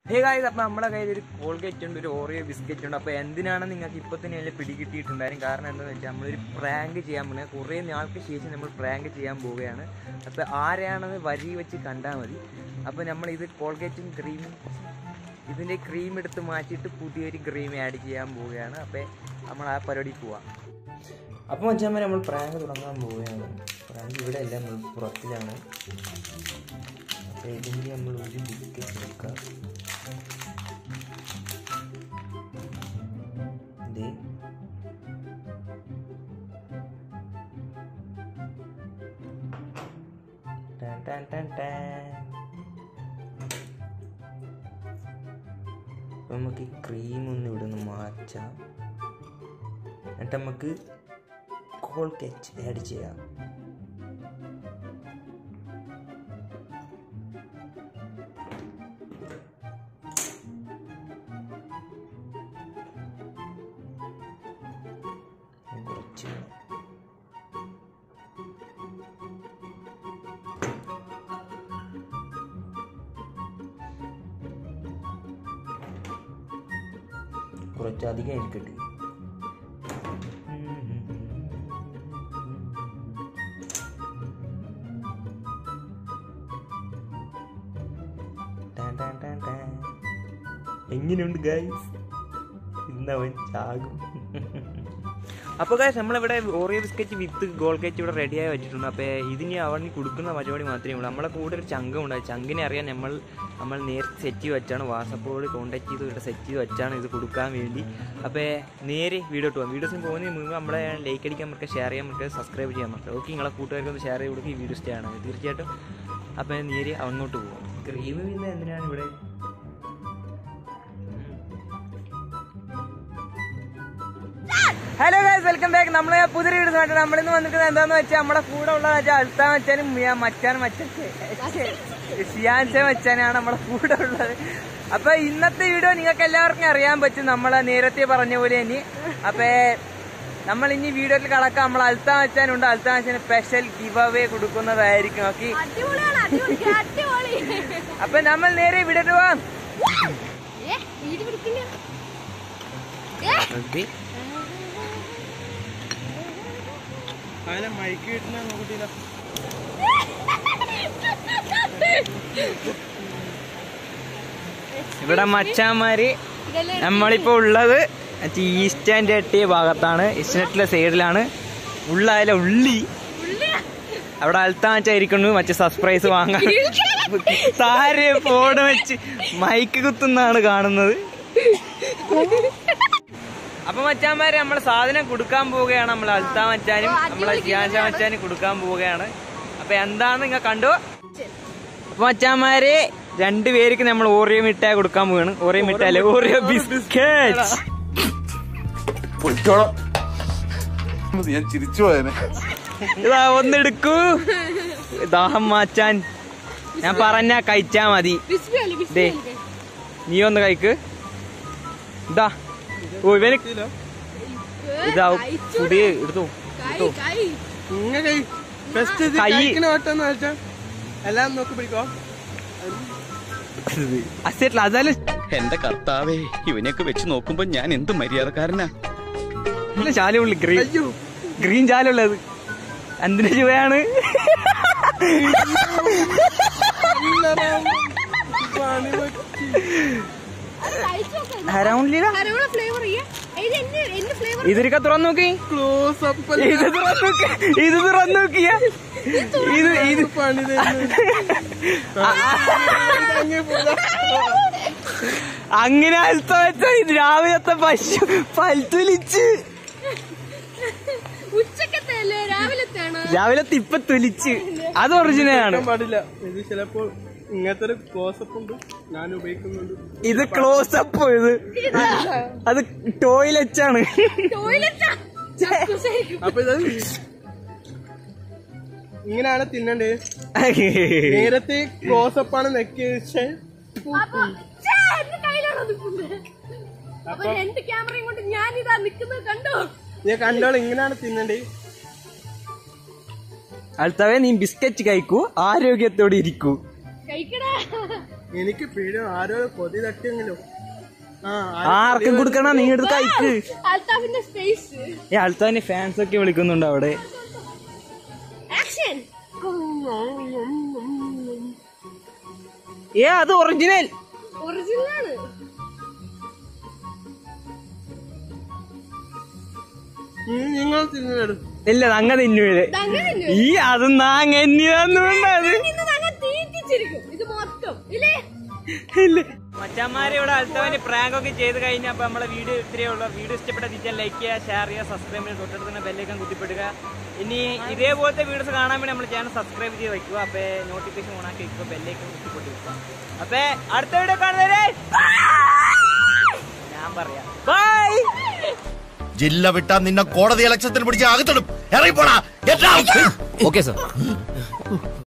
Hey guys അപ്പൊ നമ്മുടെ കയ്യിൽ ഒരു കോൾഗേറ്റ് ഉണ്ട് ഒരു ഓറിയോ ബിസ്ക്കറ്റ് ഉണ്ട് അപ്പൊ എന്തിനാണ് നിങ്ങൾക്ക് ഇപ്പൊ തന്നെ അതിൽ പിടികിട്ടിയിട്ടുണ്ടായിരുന്നു കാരണം എന്താണെന്ന് വെച്ചാൽ നമ്മളൊരു പ്രാങ്ക് ചെയ്യാൻ പോകുന്നത് കുറേ നാൾക്ക് ശേഷം നമ്മൾ പ്രാങ്ക് ചെയ്യാൻ പോവുകയാണ് അപ്പൊ ആരെയാണെന്ന് വരി വെച്ച് കണ്ടാൽ മതി അപ്പൊ നമ്മൾ ഇത് കോൾഗേറ്റും ക്രീമും ഇതിന്റെ ക്രീം എടുത്ത് മാറ്റിയിട്ട് പുതിയൊരു ക്രീം ആഡ് ചെയ്യാൻ പോവുകയാണ് അപ്പൊ നമ്മൾ ആ പരിപാടി പോവാം അപ്പോൾ മച്ചാമ്മ നമ്മൾ പ്രാങ്ക് തുടങ്ങാൻ പോവുകയാണ് പ്രാങ്ക് ഇവിടെ അല്ല നമ്മൾ പുറത്തിലാണ് അപ്പോൾ ഇതിൻ്റെ നമ്മൾ ഒരു ബിസ്ക്കറ്റ് എടുക്കാം ദേ. ടാൻ ടാൻ ടാൻ ടാൻ. അപ്പൊ നമുക്ക് ഈ ക്രീം ഒന്ന് ഇവിടെ നിന്ന് മാറ്റാം എന്നിട്ട് നമുക്ക് കോൾഗേറ്റ് ആഡ് ചെയ്യാം കുറച്ച് കുറച്ചധികം ഇരിക്കട്ടെ ടാൻ ടാൻ ടാൻ ടാൻ. എങ്ങനെയുണ്ട് ഗൈസ് ഇന്നവൻ ചാകും അപ്പോൾ ഗൈസ് നമ്മളിവിടെ ഓറിയോ ബിസ്ക്കറ്റ് വിത്ത് ഗോൾഗേറ്റ് ഇവിടെ റെഡിയായി വെച്ചിട്ടുണ്ട് അപ്പോൾ ഇതിന് അവന് കൊടുക്കുന്ന പരിപാടി മാത്രമേ ഉള്ളൂ നമ്മളെ കൂടെ ഒരു ചങ്കം ഉണ്ട് ആ ചങ്കിനെ അറിയാൻ നമ്മൾ നമ്മൾ നേരത്തെ സെറ്റ് ചെയ്ത് വെച്ചാണ് വാട്സപ്പോട് കോൺടാക്ട് ചെയ്ത് ഇവിടെ സെറ്റ് ചെയ്ത് വെച്ചാണ് ഇത് കൊടുക്കാൻ വേണ്ടി അപ്പോൾ നേരെ വീഡിയോ ഇട്ട് പോകാം വീഡിയോസിന് പോകുന്നതിന് മുമ്പ് നമ്മളെ ലൈക്ക് അടിക്കാൻ പറ്റുക ഷെയർ ചെയ്യാൻ പറ്റുക സബ്സ്ക്രൈബ് ചെയ്യാൻ പറ്റുക ഓക്കെ നിങ്ങളെ കൂട്ടുകാർക്ക് ഒന്ന് ഷെയർ ചെയ്ത് കൊടുക്കുക ഈ വീഡിയോ ഇഷ്ടമാണ് തീർച്ചയായിട്ടും അപ്പോൾ നേരെ അങ്ങോട്ട് പോകും ക്രീം പിന്നെ എന്തിനാണ് ഇവിടെ ഹലോ ഗൈസ് വെൽക്കം ബാക്ക് നമ്മളെ പുതിയ വീഡിയോ ആയിട്ട് നമ്മളിന്ന് വന്നിരിക്കുന്നത് എന്താന്ന് വെച്ചാൽ നമ്മുടെ കൂടെ ഉള്ളത് വെച്ചാൽ അൽത്താൻ മച്ചാനും മിയ- മച്ചാനും മച്ചൻ ഷിയാൻസെ മച്ചാനാണ് നമ്മുടെ കൂടെ ഉള്ളത് അപ്പൊ ഇന്നത്തെ വീഡിയോ നിങ്ങൾക്ക് എല്ലാവർക്കും അറിയാൻ പറ്റും നമ്മളെ നേരത്തെ പറഞ്ഞ പോലെ ഇനി അപ്പൊ നമ്മൾ ഇനി വീഡിയോയിൽ കടക്കാം നമ്മൾ അൽത്താൻ മച്ചാനുണ്ട് അൽത്താൻ മച്ചാന് സ്പെഷ്യൽ ഗിവ് അവേ കൊടുക്കുന്നതായിരിക്കും ഓക്കെ അടിപൊളിയാണ് അടിപൊളി അടിപൊളി അപ്പൊ നമ്മൾ നേരെ വീഡിയോ പോവാം ഏ വീട് പിടിക്കില്ല ഏ അതിനെ മൈക്ക് കിട്ടുന്ന നോക്കിട്ടില്ല ഇവിടെ മച്ചാന്മാര് ഇതല്ലേ നമ്മളിപ്പോ ഉള്ളത് മറ്റേ ഈസ്റ്റ് ആൻഡ് എട്ടിയ ഭാഗത്താണ് ഈസ്റ്റ്നെറ്റിലെ സൈഡിലാണ് ഉള്ളായാല ഉള്ളി ഉള്ളി അവിടെ അൽത്താച്ചായിരിക്കുന്നു മറ്റേ സർപ്രൈസ് വാങ്ങാൻ താരെ ഫോൺ വെച്ച് മൈക്ക് കുത്തുന്നാണ് കാണുന്നത് അപ്പൊ മച്ചാന്മാര് നമ്മളെ സാധനം കൊടുക്കാൻ പോവുകയാണ് നമ്മൾ അൽത്താ മച്ചാനും നമ്മളെ ജിയാൻഷ മച്ചാനും കൊടുക്കാൻ പോവുകയാണ് അപ്പൊ എന്താന്ന് നിങ്ങൾ കണ്ടു അപ്പൊ മച്ചാന്മാര് രണ്ടുപേർക്ക് നമ്മൾ ഓറിയോ മിഠായി കൊടുക്കാൻ പോവാണ് ഓറിയോ മിഠായി ഓറിയോ ബിസ്ക്കറ്റ് ഞാൻ ചിരിച്ചു പോയനെ ഇതാ ഒന്നെടുക്കൂ ദാഹം മാറ്റാൻ ഞാൻ പറഞ്ഞ കഴിച്ചാ മതി ബിസ്ബി അല്ലേ ബിസ്ബി ദേ നീ ഒന്ന് കഴിക്ക് ഇതാ ഓ ഇവന് ഇതാ പുതിയ എടുത്തു കൈ കൈ ഇങ്ങ കൈ ഫസ്റ്റ് കൈ- കഴിക്കണ ഓട്ടെന്ന് വെച്ചാ എല്ലാം നോക്കി പിടിക്കോ അസേറ്റില്ല അതല്ല എന്റെ കർത്താവേ ഇവനെയൊക്കെ വെച്ച് നോക്കുമ്പോ ഞാൻ എന്ത് മര്യാദക്കാരനാ ചാലുള്ളി ഗ്രീൻ അയ്യോ ഗ്രീൻ ചാലുള്ളത് എന്തിന്റെ ചുവയാണ് ഇല്ലടാ. പണി പറ്റി. അത് കഴിച്ചു നോക്കാം ഹരൗണ്ടില്ല കരോണ ഫ്ലേവർ ചെയ്യാ ഇത് എന്നെ എന്നെ ഫ്ലേവർ ഇതിരിക്ക തുറന്നു നോക്കി Close up അല്ല. ഇത് തുറന്നു നോക്കി ഇത് തുറന്നു നോക്കിയ ഇത് ഇത് പണി തരുന്നു. ഇതങ്ങ് പോരാ. അങ്ങനെ അൽത്ത വെച്ച ഇത് രാവിലത്തെ പശു പൽത്തുലിച്ച് ഉച്ചക്കത്തെ അല്ലേ രാവിലത്തെ ആണോ രാവിലത്തെ ഇപ്പൊ തുലിച്ച് അത് ഒറിജിനൽ ആണ് കേൾക്കാൻ പാടില്ല ഇത് ചിലപ്പോ ഇങ്ങനത്തെ ഒരു ക്ലോസപ്പ് ഉണ്ട് ഞാൻ ഉപയോഗിക്കുന്നുണ്ട് ഇത് ക്ലോസപ്പ് ഇത് അത് ടോയ്ലറ്റാണ് ടോയ്ലറ്റാ അപ്പൊ ഇത് ഇങ്ങനെയാണ് തിന്നണ്ടേ നേരത്തെ ക്ലോസപ്പ് ആണ് നെക്കിയ അപ്പൊ ഛേ, എന്റെ കയ്യിലാണ് നിൽക്കുന്നത് അപ്പൊ രണ്ട് ക്യാമറയും കൊണ്ട് ഞാൻ ഇതാ നിക്കുന്നത് കണ്ടോ ഞാൻ കണ്ടോളൂ ഇങ്ങനെയാണ് തിന്നണ്ടേ അടുത്തവേ നീ ബിസ്ക്കറ്റ് കഴിക്കൂ ആരോഗ്യത്തോടെ ഇരിക്കൂ കഴിക്കടാ എനിക്ക് പേടി ആരോ കൊതി തട്ടിയെങ്കിലും ആ ആർക്കും കൊടുക്കണ നീ എടുത്ത് കഴിക്ക് അൽത്താഫിന്റെ സ്പേസ് ഈ അൽത്താന്റെ ഫാൻസ് ഒക്കെ വിളിക്കുന്നുണ്ട് അവിടെ ആക്ഷൻ ഏ അത് ഒറിജിനൽ ഒറിജിനൽ ആണ് നിങ്ങൾ തിന്നു ഇല്ല അങ്ങ തിന്നുവേ അങ്ങനെ ഈ അത് നാങ്ങ അത് തീറ്റിച്ചിരിക്കും ഇത് മൊത്തം ഇല്ലേ മച്ചന്മാരെ ഇവിടെ അൽത്തവന് പ്രാങ്ക് ഒക്കെ ചെയ്ത് കഴിഞ്ഞാൽ അപ്പൊ നമ്മളെ വീഡിയോ ഇത്രയേ ഉള്ളൂ വീഡിയോ ഇഷ്ടപ്പെട്ട തിരിച്ചാൽ ലൈക്ക് ചെയ്യുക ഷെയർ ചെയ്യുക സബ്സ്ക്രൈബ് ചെയ്യുക തൊട്ടടുത്ത് തന്നെ ബെല്ലേക്കാൻ കുത്തിപ്പെടുക ഇനി ഇതേപോലത്തെ വീഡിയോസ് കാണാൻ വേണ്ടി നമ്മുടെ ചാനൽ സബ്സ്ക്രൈബ് ചെയ്ത് വെക്കുക അപ്പൊ നോട്ടിഫിക്കേഷൻ ഓൺ ആക്കി വെക്കുക ബെല്ലേക്കാൻ കുത്തിപ്പെട്ട് വെക്കുക അപ്പൊ അടുത്ത വീഡിയോ കാണുന്നവരെ ഞാൻ പറയാം ബൈ ജില്ല വിട്ടാ നിന്നെ കോടതി ഇലക്ഷത്തിൽ പിടിച്ച് അകത്തിടും ഇറങ്ങിപ്പോടാ ഓക്കെ സർ